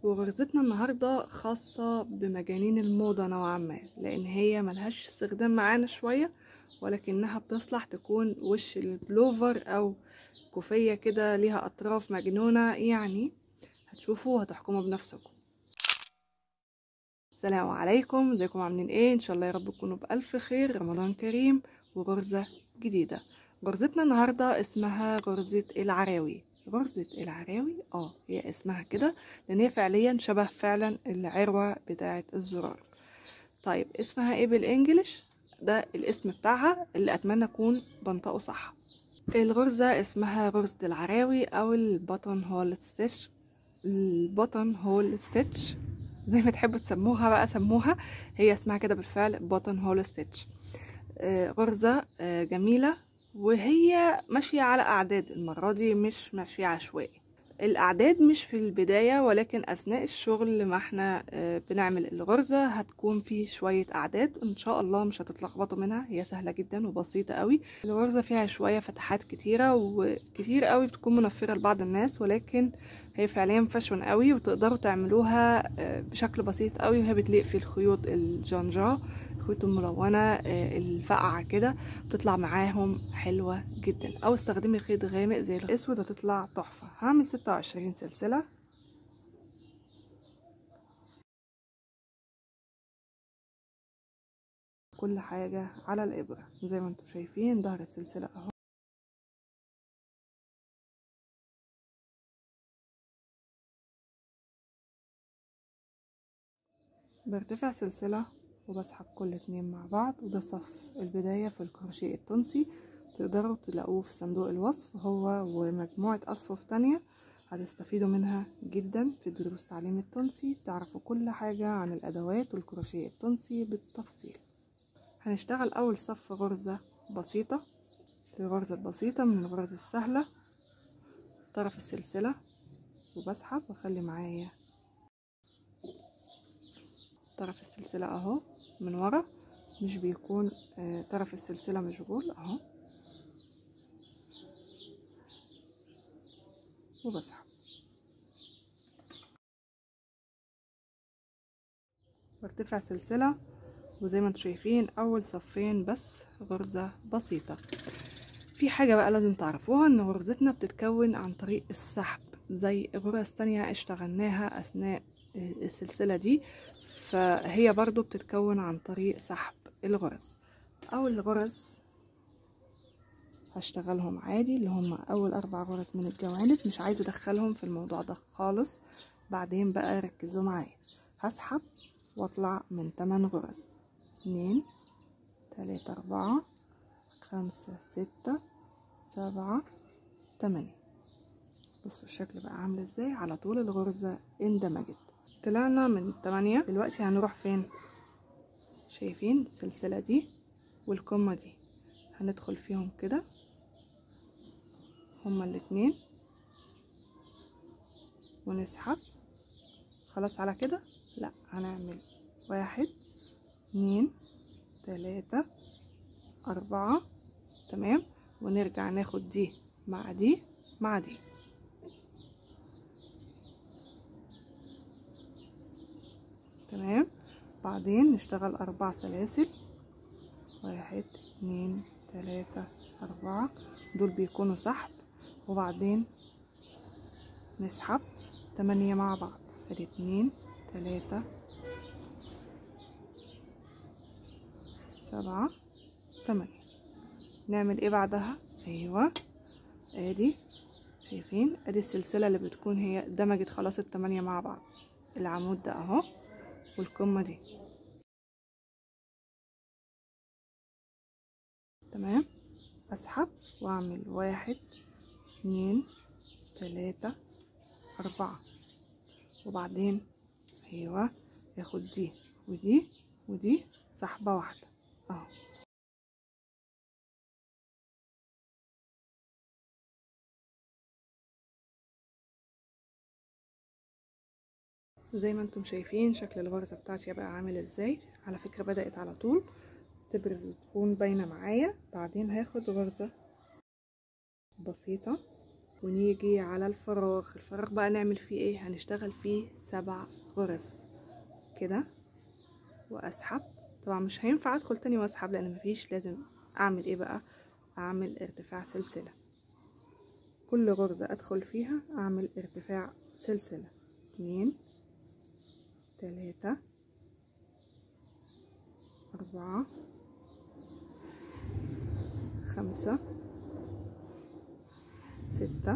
وغرزتنا النهاردة خاصة بمجانين الموضة نوعا ما لأن هي ملهاش استخدام معانا شوية ولكنها بتصلح تكون وش البلوفر أو كوفية كده ليها أطراف مجنونة يعني هتشوفوا وهتحكموا بنفسكم السلام عليكم ازيكم عاملين ايه ان شاء الله يا رب تكونوا بألف خير رمضان كريم وغرزة جديدة غرزتنا النهاردة اسمها غرزة العراوي غرزة العراوي اه هي اسمها كده لان هي فعليا شبه فعلا العروة بتاعة الزرار طيب اسمها ايه بالانجلش ده الاسم بتاعها اللي اتمنى اكون بنطقه صح الغرزة اسمها غرزة العراوي او البطن هول ستيتش البطن هول ستيتش زي ما تحبوا تسموها بقى سموها هي اسمها كده بالفعل بطن هول ستيتش غرزة آه جميلة وهي ماشية على أعداد المرة دي مش ماشية عشوائي الأعداد مش في البداية ولكن أثناء الشغل ما احنا بنعمل الغرزة هتكون في شوية أعداد إن شاء الله مش هتتلخبطوا منها هي سهلة جدا وبسيطة قوي الغرزة فيها شوية فتحات كتيرة وكتير قوي بتكون منفرة لبعض الناس ولكن هي فعليا فاشون قوي وتقدروا تعملوها بشكل بسيط قوي وهي بتليق في الخيوط الجانجا الخيوط الملونة الفقعة كده بتطلع معاهم حلوة جدا او استخدمي خيط غامق زي الاسود هتطلع تحفة هعمل ستة وعشرين سلسلة كل حاجة على الإبرة زي ما انتم شايفين ظهر السلسلة اهو برتفع سلسلة وبسحب كل اتنين مع بعض وده صف البداية في الكروشيه التونسي تقدروا تلاقوه في صندوق الوصف هو ومجموعة أصفف تانية هتستفيدوا منها جدا في دروس تعليم التونسي تعرفوا كل حاجة عن الأدوات والكروشيه التونسي بالتفصيل هنشتغل أول صف غرزة بسيطة الغرزة البسيطة من الغرز السهلة طرف السلسلة وبسحب واخلي معايا طرف السلسلة اهو من ورا مش بيكون آه طرف السلسلة مشغول اهو وبسحب برتفع سلسلة وزي ما انتم شايفين اول صفين بس غرزة بسيطة في حاجة بقى لازم تعرفوها ان غرزتنا بتتكون عن طريق السحب زي غرز تانية اشتغلناها اثناء السلسلة دي فهي برضو بتتكون عن طريق سحب الغرز اول غرز هشتغلهم عادي اللي هم اول اربع غرز من الجوانب مش عايزه ادخلهم في الموضوع ده خالص بعدين بقى ركزوا معايا هسحب واطلع من 8 غرز اتنين تلاتة اربعة خمسة ستة سبعة تمانية بصوا الشكل بقى عامل ازاي على طول الغرزة اندمجت طلعنا من تمانية دلوقتي هنروح فين شايفين السلسلة دي والكمة دي هندخل فيهم كده هما الاتنين ونسحب خلاص على كده لا هنعمل واحد اتنين تلاتة اربعة تمام ونرجع ناخد دي مع دي مع دي تمام بعدين نشتغل اربع سلاسل واحد اتنين تلاتة اربعة دول بيكونوا سحب وبعدين نسحب تمانية مع بعض ادي اتنين تلاتة سبعة تمانية نعمل ايه بعدها ايوه ادي شايفين ادي السلسلة اللي بتكون هي دمجت خلاص التمانية مع بعض العمود ده اهو والقمة دي تمام اسحب واعمل واحد اتنين تلاتة اربعة وبعدين ايوه اخد دي ودي ودي سحبة واحدة اهو زي ما انتم شايفين شكل الغرزة بتاعتي بقى عامل ازاي على فكرة بدأت على طول تبرز وتكون باينة معايا بعدين هاخد غرزة بسيطة ونيجي على الفراغ الفراغ بقى نعمل فيه ايه هنشتغل فيه سبع غرز كده واسحب طبعا مش هينفع ادخل تاني واسحب لان مفيش لازم اعمل ايه بقى اعمل ارتفاع سلسلة كل غرزة ادخل فيها اعمل ارتفاع سلسلة اتنين تلاتة اربعة خمسة ستة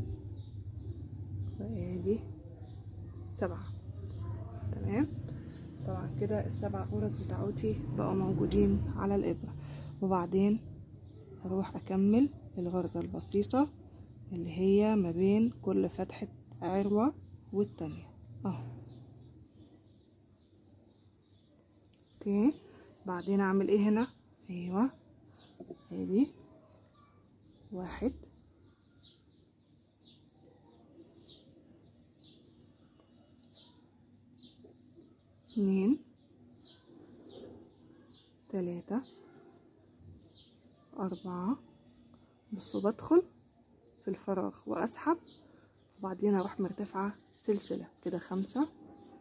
وادي سبعة تمام طبعا كده السبع غرز بتاعتي بقوا موجودين على الإبرة وبعدين اروح اكمل الغرزة البسيطة اللي هي ما بين كل فتحة عروة والتانية اهو اوكي بعدين اعمل ايه هنا ايوه ادي واحد اتنين تلاتة أربعة بصوا بدخل في الفراغ وأسحب وبعدين أروح مرتفعة سلسلة كده خمسة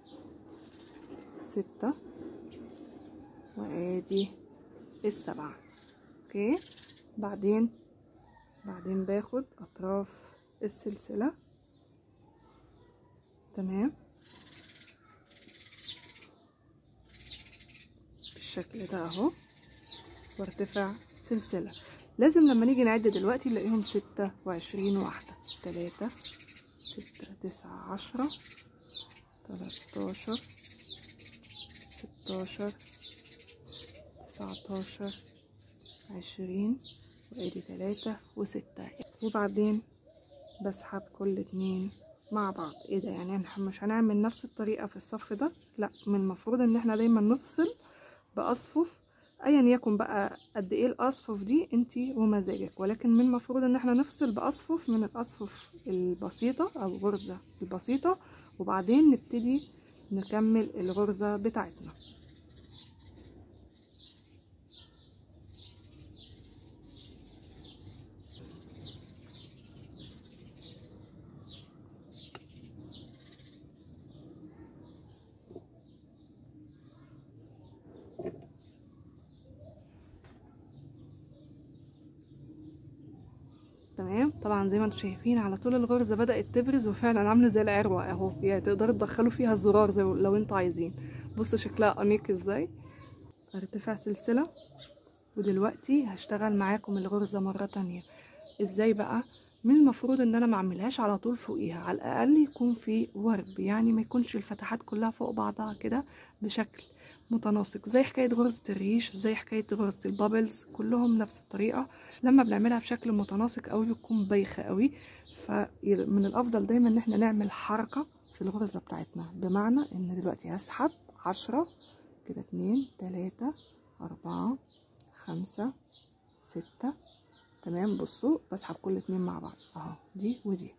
ستة وادي السبعة اوكي بعدين بعدين باخد اطراف السلسلة تمام بالشكل ده اهو وارتفع سلسلة لازم لما نيجي نعد دلوقتي نلاقيهم ستة وعشرين واحدة تلاتة ستة تسعة عشرة تلاتاشر ستاشر تسعتاشر عشرين وادي تلاتة وستة وبعدين بسحب كل اتنين مع بعض ايه ده يعني احنا مش هنعمل نفس الطريقة في الصف ده لا من المفروض ان احنا دايما نفصل باصفف ايا يكن بقى قد ايه الاصفف دي انتي ومزاجك ولكن من المفروض ان احنا نفصل باصفف من الاصفف البسيطة او غرزة البسيطة وبعدين نبتدي نكمل الغرزة بتاعتنا تمام طبعا زي ما انتم شايفين على طول الغرزه بدات تبرز وفعلا عامله زي العروه اهو يعني تقدروا تدخلوا فيها الزرار زي لو انتوا عايزين بصوا شكلها انيق ازاي ارتفاع سلسله ودلوقتي هشتغل معاكم الغرزه مره تانية ازاي بقى من المفروض ان انا ما اعملهاش على طول فوقيها على الاقل يكون في ورب يعني ما يكونش الفتحات كلها فوق بعضها كده بشكل متناسق زي حكايه غرزه الريش زي حكايه غرزه البابلز كلهم نفس الطريقه لما بنعملها بشكل متناسق قوي بتكون بايخه قوي فمن الافضل دايما ان احنا نعمل حركه في الغرزه بتاعتنا بمعنى ان دلوقتي هسحب عشرة كده اتنين تلاتة اربعة خمسة ستة تمام بصوا بسحب كل اتنين مع بعض اهو دي ودي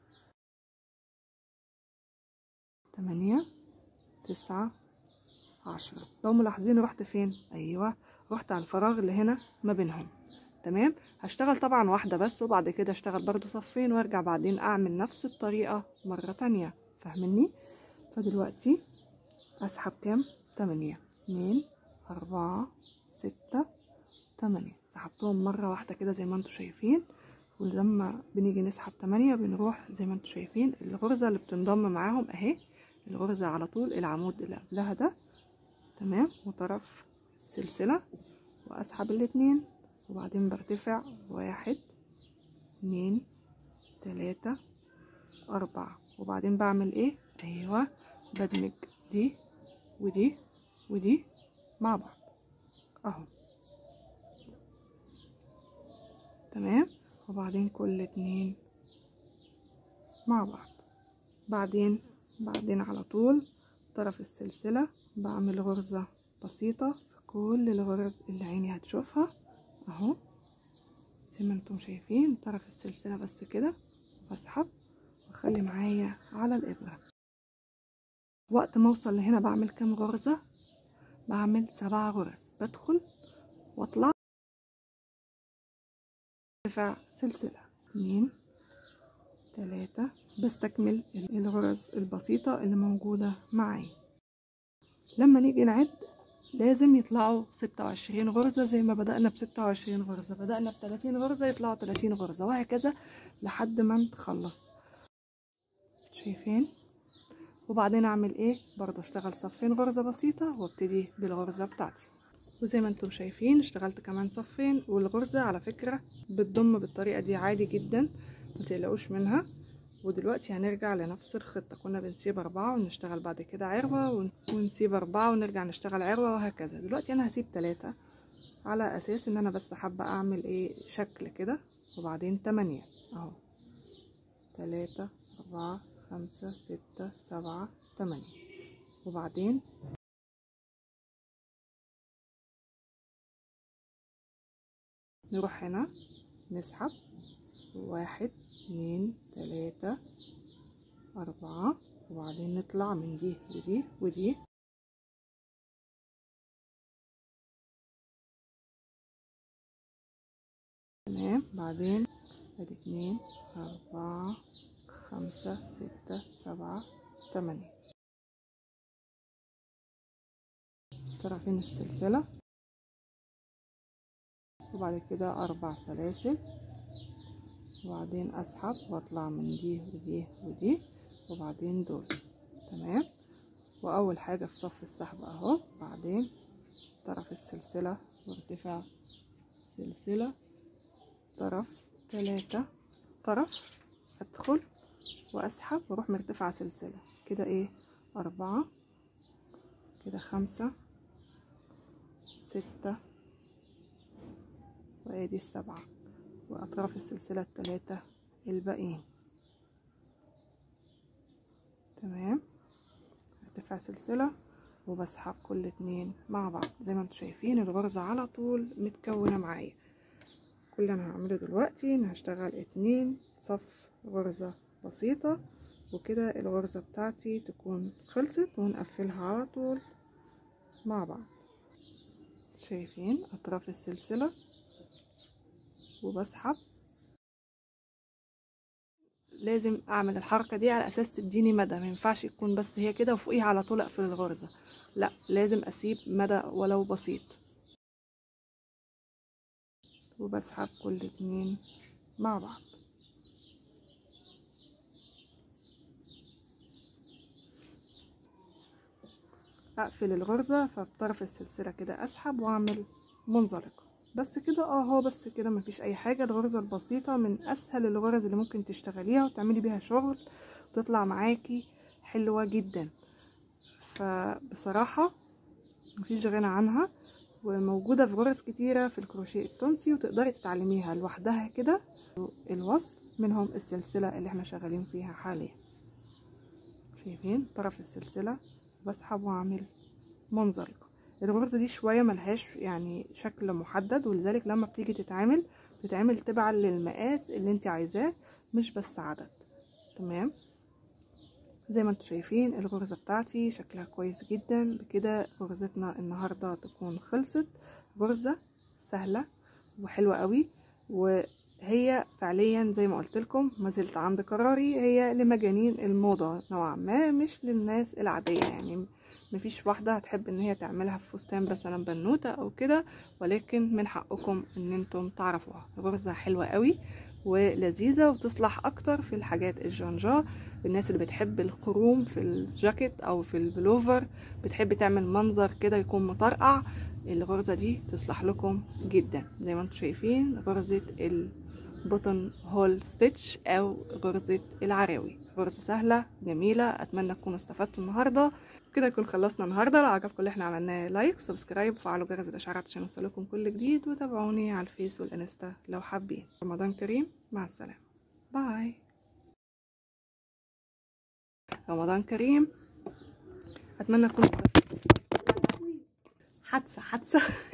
تمانية تسعة عشرة لو ملاحظين رحت فين ايوه رحت على الفراغ اللي هنا ما بينهم تمام هشتغل طبعا واحدة بس وبعد كده اشتغل برضو صفين وارجع بعدين اعمل نفس الطريقة مرة تانية فاهمني فدلوقتي اسحب كام تمانية اتنين اربعة ستة تمانية سحبتهم مرة واحدة كده زي ما انتوا شايفين ولما بنيجي نسحب تمانية بنروح زي ما انتوا شايفين الغرزة اللي بتنضم معاهم اهي الغرزة على طول العمود اللي قبلها ده تمام وطرف السلسلة واسحب الاتنين وبعدين برتفع واحد اتنين تلاتة اربعة وبعدين بعمل ايه ايوه بدمج دي ودي ودي مع بعض اهو تمام وبعدين كل اتنين مع بعض بعدين بعدين على طول طرف السلسلة بعمل غرزة بسيطة في كل الغرز اللي عيني هتشوفها اهو زي ما انتم شايفين طرف السلسلة بس كده بسحب واخلي معايا على الابرة وقت ما اوصل لهنا بعمل كام غرزة بعمل سبع غرز بدخل واطلع ارتفاع سلسلة اتنين تلاتة بستكمل الغرز البسيطة اللي موجودة معايا لما نيجي نعد لازم يطلعوا ستة وعشرين غرزة زي ما بدأنا بستة وعشرين غرزة بدأنا بتلاتين غرزة يطلعوا تلاتين غرزة وهكذا لحد ما نخلص شايفين وبعدين اعمل ايه برضه اشتغل صفين غرزة بسيطة وابتدي بالغرزة بتاعتي وزي ما انتم شايفين اشتغلت كمان صفين والغرزة على فكرة بتضم بالطريقة دي عادي جدا متقلقوش منها ودلوقتي هنرجع لنفس الخطة كنا بنسيب أربعة ونشتغل بعد كده عروة ونسيب أربعة ونرجع نشتغل عروة وهكذا دلوقتي أنا هسيب تلاتة على أساس إن أنا بس حابة أعمل إيه شكل كده وبعدين تمانية أهو تلاتة أربعة خمسة ستة سبعة تمانية وبعدين نروح هنا نسحب واحد اتنين تلاتة أربعة وبعدين نطلع من دي ودي ودي تمام بعدين ادي اتنين أربعة خمسة ستة سبعة تمانية طرفين السلسلة وبعد كده أربع سلاسل وبعدين أسحب وأطلع من دي ودي ودي وبعدين دول تمام وأول حاجة في صف السحب أهو بعدين طرف السلسلة وارتفاع سلسلة طرف تلاتة طرف أدخل وأسحب وأروح مرتفعة سلسلة كده إيه أربعة كده خمسة ستة وادي السبعة واطراف السلسلة التلاتة الباقيين تمام ارتفاع سلسلة وبسحب كل اتنين مع بعض زي ما انتم شايفين الغرزة على طول متكونة معايا كل اللي انا هعمله دلوقتي ان هشتغل اتنين صف غرزة بسيطة وكده الغرزة بتاعتي تكون خلصت ونقفلها على طول مع بعض شايفين اطراف السلسلة وبسحب لازم اعمل الحركه دي على اساس تديني مدى ما ينفعش يكون بس هي كده وفوقيها على طول اقفل الغرزه لا لازم اسيب مدى ولو بسيط وبسحب كل اتنين مع بعض اقفل الغرزه فبطرف السلسله كده اسحب واعمل منزلقه بس كده اه هو بس كده مفيش اي حاجه الغرزه البسيطه من اسهل الغرز اللي ممكن تشتغليها وتعملي بيها شغل وتطلع معاكي حلوه جدا فبصراحه مفيش غنى عنها وموجوده في غرز كتيره في الكروشيه التونسي وتقدري تتعلميها لوحدها كده الوصل منهم السلسله اللي احنا شغالين فيها حاليا شايفين طرف السلسله بسحب واعمل منزلقه الغرزة دي شوية ملهاش يعني شكل محدد ولذلك لما بتيجي تتعمل بتتعمل تبعا للمقاس اللي انت عايزاه مش بس عدد تمام زي ما انتم شايفين الغرزة بتاعتي شكلها كويس جدا بكده غرزتنا النهاردة تكون خلصت غرزة سهلة وحلوة قوي وهي فعليا زي ما قلت لكم ما زلت عند قراري هي لمجانين الموضة نوعا ما مش للناس العادية يعني مفيش واحدة هتحب ان هي تعملها في فستان مثلا بنوتة او كده ولكن من حقكم ان انتم تعرفوها غرزة حلوة قوي ولذيذة وتصلح اكتر في الحاجات الجانجا الناس اللي بتحب الخروم في الجاكيت او في البلوفر بتحب تعمل منظر كده يكون مطرقع الغرزة دي تصلح لكم جدا زي ما انتم شايفين غرزة البوتن هول ستيتش او غرزة العراوي غرزة سهلة جميلة اتمنى تكونوا استفدتوا النهاردة كده نكون خلصنا النهارده لو عجبكم اللي احنا عملناه لايك وسبسكرايب وفعلوا جرس الاشعارات عشان يوصلكم كل جديد وتابعوني على الفيس والانستا لو حابين رمضان كريم مع السلامه باي رمضان كريم اتمنى تكونوا حادثه حادثه